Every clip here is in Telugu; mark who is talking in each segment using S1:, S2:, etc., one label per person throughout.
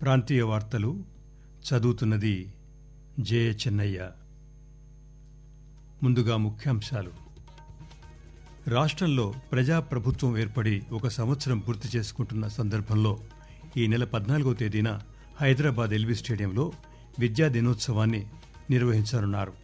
S1: ప్రాంతీయ వార్తలు చదువుతున్నది జే చెన్నయ్య ముందుగా ముఖ్యాంశాలు రాష్ట్రంలో ప్రజాప్రభుత్వం ఏర్పడి ఒక సంవత్సరం పూర్తి చేసుకుంటున్న సందర్భంలో ఈ నెల పద్నాలుగో తేదీన హైదరాబాద్ ఎల్బీ స్టేడియంలో విద్యా దినోత్సవాన్ని నిర్వహించనున్నారు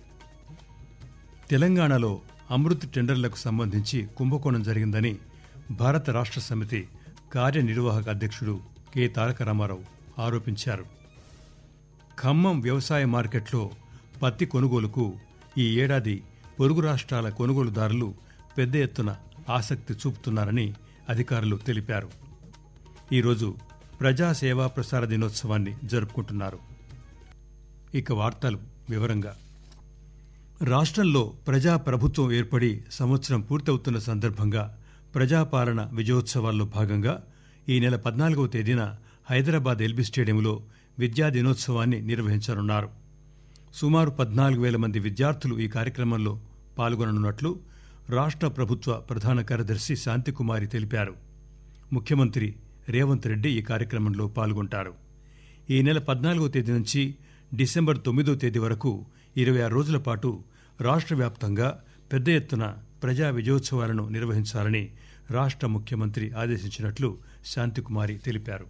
S1: తెలంగాణలో అమృత్ టెండర్లకు సంబంధించి కుంభకోణం జరిగిందని భారత రాష్ట్ర సమితి కార్యనిర్వాహక అధ్యక్షుడు కె తారక రామారావు ఆరోపించారు ఖమ్మం వ్యవసాయ మార్కెట్లో పత్తి కొనుగోలుకు ఈ ఏడాది పొరుగు రాష్ట్రాల కొనుగోలుదారులు పెద్ద ఎత్తున ఆసక్తి చూపుతున్నారని అధికారులు తెలిపారు ఈరోజు ప్రజాసేవా ప్రసార దినోత్సవాన్ని జరుపుకుంటున్నారు ఇక వార్తలు వివరంగా రాష్ట్రంలో ప్రజా ప్రభుత్వం ఏర్పడి సంవత్సరం పూర్తవుతున్న సందర్భంగా ప్రజాపాలన విజయోత్సవాల్లో భాగంగా ఈ నెల పద్నాలుగవ తేదీన హైదరాబాద్ ఎల్బీ స్టేడియంలో విద్యా దినోత్సవాన్ని నిర్వహించనున్నారు సుమారు పద్నాలుగు వేల మంది విద్యార్థులు ఈ కార్యక్రమంలో పాల్గొననున్నట్లు రాష్ట్ర ప్రభుత్వ ప్రధాన కార్యదర్శి శాంతికుమారి తెలిపారు ముఖ్యమంత్రి రేవంత్ రెడ్డి ఈ కార్యక్రమంలో పాల్గొంటారు ఈ నెల పద్నాలుగో తేదీ నుంచి డిసెంబర్ తొమ్మిదో తేదీ వరకు ఇరవై ఆరు రోజుల పాటు రాష్ట్ర వ్యాప్తంగా పెద్ద ఎత్తున ప్రజా విజయోత్సవాలను నిర్వహించాలని రాష్ట్ర ముఖ్యమంత్రి ఆదేశించినట్లు శాంతికుమారి తెలిపారు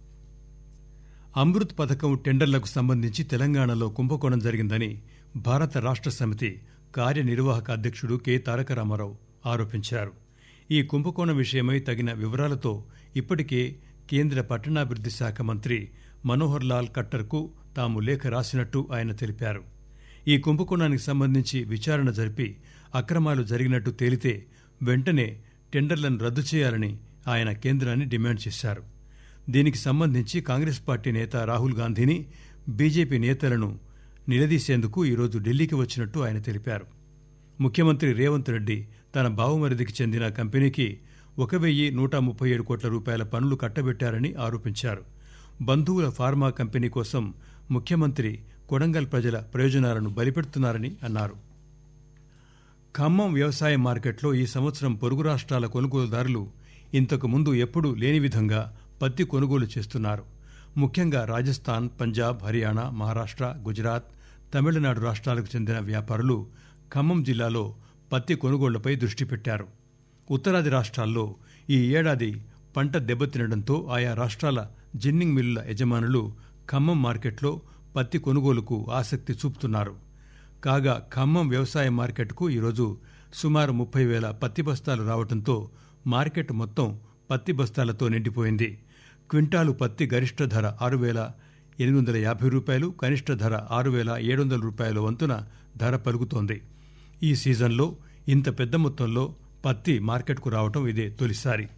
S1: అమృత్ పథకం టెండర్లకు సంబంధించి తెలంగాణలో కుంభకోణం జరిగిందని భారత రాష్ట్ర సమితి కార్యనిర్వాహక అధ్యక్షుడు కె తారక రామారావు ఆరోపించారు ఈ కుంభకోణం విషయమై తగిన వివరాలతో ఇప్పటికే కేంద్ర పట్టణాభివృద్ది శాఖ మంత్రి మనోహర్ లాల్ ఖట్టర్కు తాము లేఖ రాసినట్టు ఆయన తెలిపారు ఈ కుంభకోణానికి సంబంధించి విచారణ జరిపి అక్రమాలు జరిగినట్టు తేలితే వెంటనే టెండర్లను రద్దు చేయాలని ఆయన కేంద్రాన్ని డిమాండ్ చేశారు దీనికి సంబంధించి కాంగ్రెస్ పార్టీ నేత రాహుల్ గాంధీని బీజేపీ నేతలను నిలదీసేందుకు ఈరోజు ఢిల్లీకి వచ్చినట్టు ఆయన తెలిపారు ముఖ్యమంత్రి రేవంత్ రెడ్డి తన బావుమరిదికి చెందిన కంపెనీకి ఒక వెయ్యి నూట ముప్పై ఏడు కోట్ల రూపాయల పనులు కట్టబెట్టారని ఆరోపించారు బంధువుల ఫార్మా కంపెనీ కోసం ముఖ్యమంత్రి కొడంగల్ ప్రజల ప్రయోజనాలను బలిపెడుతున్నారని అన్నారు ఖమ్మం వ్యవసాయ మార్కెట్లో ఈ సంవత్సరం పొరుగు రాష్ట్రాల కొనుగోలుదారులు ఇంతకు ముందు ఎప్పుడూ లేని విధంగా పత్తి కొనుగోలు చేస్తున్నారు ముఖ్యంగా రాజస్థాన్ పంజాబ్ హర్యానా మహారాష్ట్ర గుజరాత్ తమిళనాడు రాష్ట్రాలకు చెందిన వ్యాపారులు ఖమ్మం జిల్లాలో పత్తి కొనుగోళ్లపై దృష్టి పెట్టారు ఉత్తరాది రాష్ట్రాల్లో ఈ ఏడాది పంట దెబ్బతినడంతో ఆయా రాష్ట్రాల జిన్నింగ్ మిల్లుల యజమానులు ఖమ్మం మార్కెట్లో పత్తి కొనుగోలుకు ఆసక్తి చూపుతున్నారు కాగా ఖమ్మం వ్యవసాయ మార్కెట్కు ఈరోజు సుమారు ముప్పై వేల పత్తి బస్తాలు రావడంతో మార్కెట్ మొత్తం పత్తి బస్తాలతో నిండిపోయింది క్వింటాలు పత్తి గరిష్ట ధర ఆరు వేల ఎనిమిది వందల యాభై రూపాయలు కనిష్ట ధర ఆరు వేల ఏడు వందల రూపాయల వంతున ధర పలుకుతోంది ఈ సీజన్లో ఇంత పెద్ద మొత్తంలో పత్తి మార్కెట్కు రావడం ఇదే తొలిసారి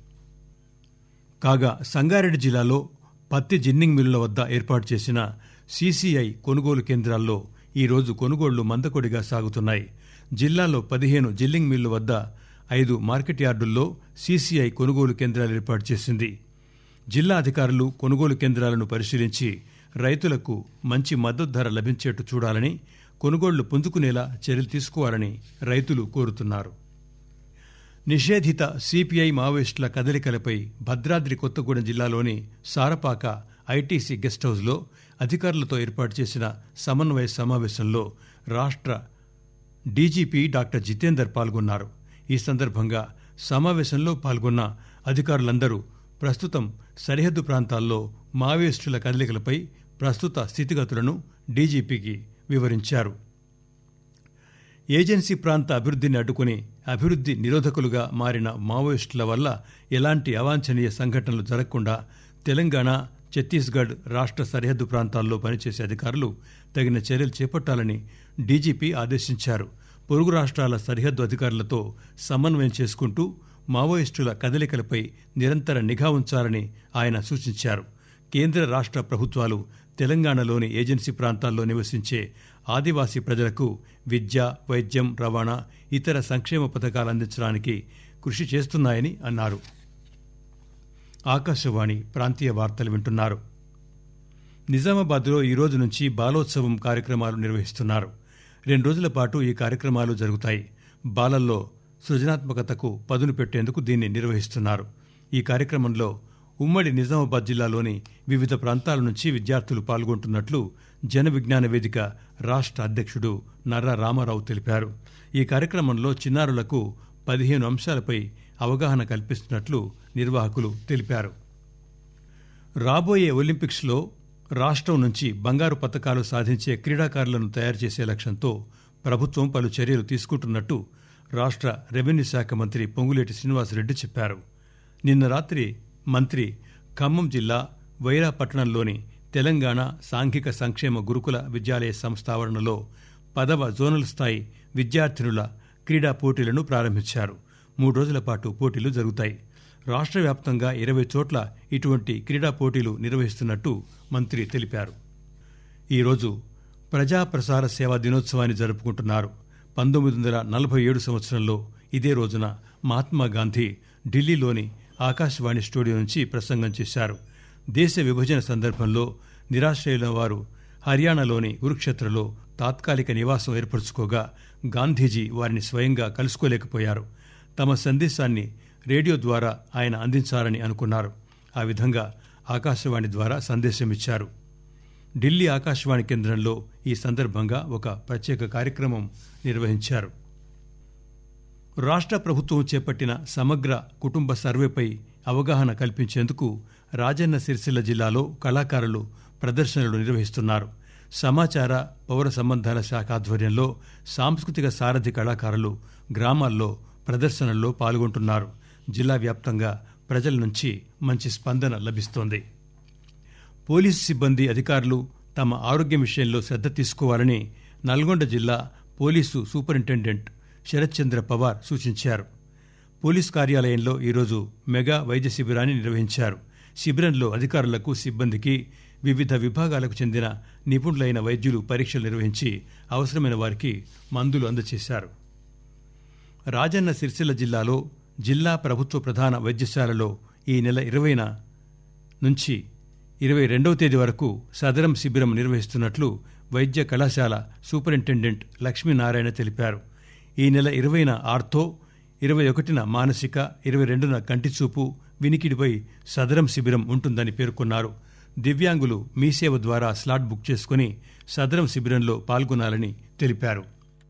S1: కాగా సంగారెడ్డి జిల్లాలో పత్తి జిన్నింగ్ మిల్లుల వద్ద ఏర్పాటు చేసిన సీసీఐ కొనుగోలు కేంద్రాల్లో ఈరోజు కొనుగోళ్లు మందకొడిగా సాగుతున్నాయి జిల్లాలో పదిహేను జిల్లింగ్ మిల్లు వద్ద ఐదు మార్కెట్ యార్డుల్లో సీసీఐ కొనుగోలు కేంద్రాలు ఏర్పాటు చేసింది జిల్లా అధికారులు కొనుగోలు కేంద్రాలను పరిశీలించి రైతులకు మంచి మద్దతు ధర లభించేట్టు చూడాలని కొనుగోళ్లు పుంజుకునేలా చర్యలు తీసుకోవాలని రైతులు కోరుతున్నారు నిషేధిత సిపిఐ మావోయిస్టుల కదలికలపై భద్రాద్రి కొత్తగూడెం జిల్లాలోని సారపాక ఐటీసీ గెస్ట్ హౌస్లో అధికారులతో ఏర్పాటు చేసిన సమన్వయ సమావేశంలో రాష్ట్ర డీజీపీ డాక్టర్ జితేందర్ పాల్గొన్నారు ఈ సందర్భంగా సమావేశంలో పాల్గొన్న అధికారులందరూ ప్రస్తుతం సరిహద్దు ప్రాంతాల్లో మావోయిస్టుల కదలికలపై ప్రస్తుత స్థితిగతులను డీజీపీకి వివరించారు ఏజెన్సీ ప్రాంత అభివృద్ధిని అడ్డుకుని అభివృద్ధి నిరోధకులుగా మారిన మావోయిస్టుల వల్ల ఎలాంటి అవాంఛనీయ సంఘటనలు జరగకుండా తెలంగాణ ఛత్తీస్గఢ్ రాష్ట్ర సరిహద్దు ప్రాంతాల్లో పనిచేసే అధికారులు తగిన చర్యలు చేపట్టాలని డీజీపీ ఆదేశించారు పొరుగు రాష్ట్రాల సరిహద్దు అధికారులతో సమన్వయం చేసుకుంటూ మావోయిస్టుల కదలికలపై నిరంతర నిఘా ఉంచాలని ఆయన సూచించారు కేంద్ర రాష్ట్ర ప్రభుత్వాలు తెలంగాణలోని ఏజెన్సీ ప్రాంతాల్లో నివసించే ఆదివాసీ ప్రజలకు విద్య వైద్యం రవాణా ఇతర సంక్షేమ పథకాలు అందించడానికి కృషి చేస్తున్నాయని అన్నారు ఆకాశవాణి ప్రాంతీయ వార్తలు వింటున్నారు నిజామాబాద్లో ఈ రోజు నుంచి బాలోత్సవం కార్యక్రమాలు నిర్వహిస్తున్నారు రెండు రోజుల పాటు ఈ కార్యక్రమాలు జరుగుతాయి బాలల్లో సృజనాత్మకతకు పదును పెట్టేందుకు దీన్ని నిర్వహిస్తున్నారు ఈ కార్యక్రమంలో ఉమ్మడి నిజామాబాద్ జిల్లాలోని వివిధ ప్రాంతాల నుంచి విద్యార్థులు పాల్గొంటున్నట్లు జన విజ్ఞాన వేదిక రాష్ట అధ్యక్షుడు నర్రా రామారావు తెలిపారు ఈ కార్యక్రమంలో చిన్నారులకు పదిహేను అంశాలపై అవగాహన కల్పిస్తున్నట్లు నిర్వాహకులు తెలిపారు రాబోయే ఒలింపిక్స్లో రాష్ట్రం నుంచి బంగారు పతకాలు సాధించే క్రీడాకారులను తయారు చేసే లక్ష్యంతో ప్రభుత్వం పలు చర్యలు తీసుకుంటున్నట్టు రాష్ట్ర రెవెన్యూ శాఖ మంత్రి పొంగులేటి శ్రీనివాసరెడ్డి చెప్పారు నిన్న రాత్రి మంత్రి ఖమ్మం జిల్లా వైరా పట్టణంలోని తెలంగాణ సాంఘిక సంక్షేమ గురుకుల విద్యాలయ సంస్థ ఆవరణలో పదవ జోనల్ స్థాయి విద్యార్థినుల క్రీడా పోటీలను ప్రారంభించారు మూడు రోజుల పాటు పోటీలు జరుగుతాయి రాష్ట్ర వ్యాప్తంగా ఇరవై చోట్ల ఇటువంటి క్రీడా పోటీలు నిర్వహిస్తున్నట్టు మంత్రి తెలిపారు ఈరోజు ప్రజా ప్రసార సేవా దినోత్సవాన్ని జరుపుకుంటున్నారు పంతొమ్మిది వందల నలభై ఏడు సంవత్సరంలో ఇదే రోజున మహాత్మా గాంధీ ఢిల్లీలోని ఆకాశవాణి స్టూడియో నుంచి ప్రసంగం చేశారు దేశ విభజన సందర్భంలో నిరాశ్రయులైన వారు హర్యానాలోని కురుక్షేత్రలో తాత్కాలిక నివాసం ఏర్పరచుకోగా గాంధీజీ వారిని స్వయంగా కలుసుకోలేకపోయారు తమ సందేశాన్ని రేడియో ద్వారా ఆయన అందించాలని అనుకున్నారు ఆ విధంగా ఆకాశవాణి ద్వారా సందేశమిచ్చారు ఢిల్లీ ఆకాశవాణి కేంద్రంలో ఈ సందర్భంగా ఒక ప్రత్యేక కార్యక్రమం నిర్వహించారు రాష్ట్ర ప్రభుత్వం చేపట్టిన సమగ్ర కుటుంబ సర్వేపై అవగాహన కల్పించేందుకు రాజన్న సిరిసిల్ల జిల్లాలో కళాకారులు ప్రదర్శనలు నిర్వహిస్తున్నారు సమాచార పౌర సంబంధాల శాఖ ఆధ్వర్యంలో సాంస్కృతిక సారథి కళాకారులు గ్రామాల్లో ప్రదర్శనల్లో పాల్గొంటున్నారు జిల్లా వ్యాప్తంగా ప్రజల నుంచి మంచి స్పందన లభిస్తోంది పోలీసు సిబ్బంది అధికారులు తమ ఆరోగ్యం విషయంలో శ్రద్ధ తీసుకోవాలని నల్గొండ జిల్లా పోలీసు సూపరింటెండెంట్ శరత్చంద్ర పవార్ సూచించారు పోలీస్ కార్యాలయంలో ఈరోజు మెగా వైద్య శిబిరాన్ని నిర్వహించారు శిబిరంలో అధికారులకు సిబ్బందికి వివిధ విభాగాలకు చెందిన నిపుణులైన వైద్యులు పరీక్షలు నిర్వహించి అవసరమైన వారికి మందులు అందజేశారు రాజన్న సిరిసిల్ల జిల్లాలో జిల్లా ప్రభుత్వ ప్రధాన వైద్యశాలలో ఈ నెల ఇరవైన నుంచి ఇరవై రెండవ తేదీ వరకు సదరం శిబిరం నిర్వహిస్తున్నట్లు వైద్య కళాశాల సూపరింటెండెంట్ లక్ష్మీనారాయణ తెలిపారు ఈ నెల ఇరవైన ఆర్థో ఇరవై ఒకటిన మానసిక ఇరవై రెండున కంటిచూపు వినికిడిపై సదరం శిబిరం ఉంటుందని పేర్కొన్నారు దివ్యాంగులు మీ సేవ ద్వారా స్లాట్ బుక్ చేసుకుని సదరం శిబిరంలో పాల్గొనాలని తెలిపారు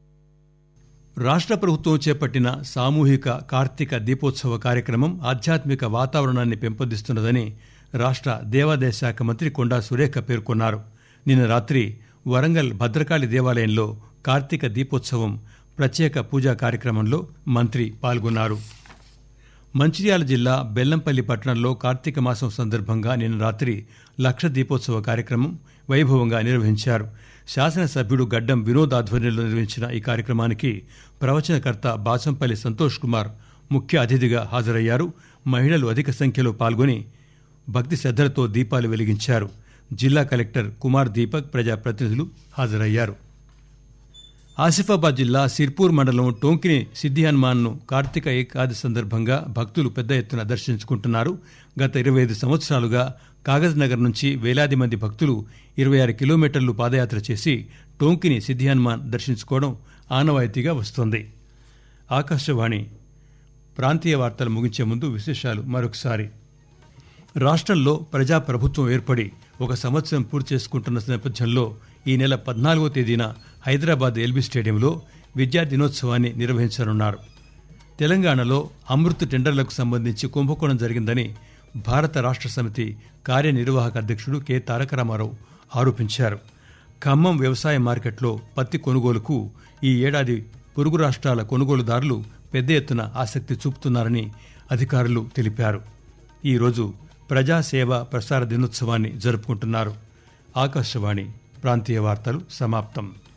S1: రాష్ట్ర ప్రభుత్వం చేపట్టిన సామూహిక కార్తీక దీపోత్సవ కార్యక్రమం ఆధ్యాత్మిక వాతావరణాన్ని పెంపొందిస్తున్నదని రాష్ట్ర దేవాదాయ శాఖ మంత్రి కొండా సురేఖ పేర్కొన్నారు నిన్న రాత్రి వరంగల్ భద్రకాళి దేవాలయంలో కార్తీక దీపోత్సవం ప్రత్యేక పూజా కార్యక్రమంలో మంత్రి పాల్గొన్నారు మంచిర్యాల జిల్లా బెల్లంపల్లి పట్టణంలో కార్తీక మాసం సందర్భంగా నిన్న రాత్రి లక్ష దీపోత్సవ కార్యక్రమం వైభవంగా నిర్వహించారు శాసనసభ్యుడు గడ్డం వినోద్ ఆధ్వర్యంలో నిర్వహించిన ఈ కార్యక్రమానికి ప్రవచనకర్త బాచంపల్లి సంతోష్ కుమార్ ముఖ్య అతిథిగా హాజరయ్యారు మహిళలు అధిక సంఖ్యలో పాల్గొని భక్తి శ్రద్దలతో దీపాలు వెలిగించారు జిల్లా కలెక్టర్ కుమార్ దీపక్ ప్రజాప్రతినిధులు హాజరయ్యారు ఆసిఫాబాద్ జిల్లా సిర్పూర్ మండలం టోంకిని సిద్ది హనుమాన్ను కార్తీక ఏకాదశి సందర్భంగా భక్తులు పెద్ద ఎత్తున దర్శించుకుంటున్నారు గత ఇరవై ఐదు సంవత్సరాలుగా కాగజ్ నగర్ నుంచి వేలాది మంది భక్తులు ఇరవై ఆరు కిలోమీటర్లు పాదయాత్ర చేసి టోంకిని సిద్ది హనుమాన్ దర్శించుకోవడం ఆనవాయితీగా వస్తోంది ఆకాశవాణి ప్రాంతీయ వార్తలు ముగించే ముందు విశేషాలు మరొకసారి రాష్ట్రంలో ప్రజాప్రభుత్వం ఏర్పడి ఒక సంవత్సరం పూర్తి చేసుకుంటున్న నేపథ్యంలో ఈ నెల పద్నాలుగో తేదీన హైదరాబాద్ ఎల్బీ స్టేడియంలో విద్యా దినోత్సవాన్ని నిర్వహించనున్నారు తెలంగాణలో అమృత్ టెండర్లకు సంబంధించి కుంభకోణం జరిగిందని భారత రాష్ట్ర సమితి కార్యనిర్వాహక అధ్యక్షుడు కె తారక రామారావు ఆరోపించారు ఖమ్మం వ్యవసాయ మార్కెట్లో పత్తి కొనుగోలుకు ఈ ఏడాది పొరుగు రాష్ట్రాల కొనుగోలుదారులు పెద్ద ఎత్తున ఆసక్తి చూపుతున్నారని అధికారులు తెలిపారు ఈరోజు ప్రజాసేవ ప్రసార దినోత్సవాన్ని జరుపుకుంటున్నారు ఆకాశవాణి ప్రాంతీయ వార్తలు సమాప్తం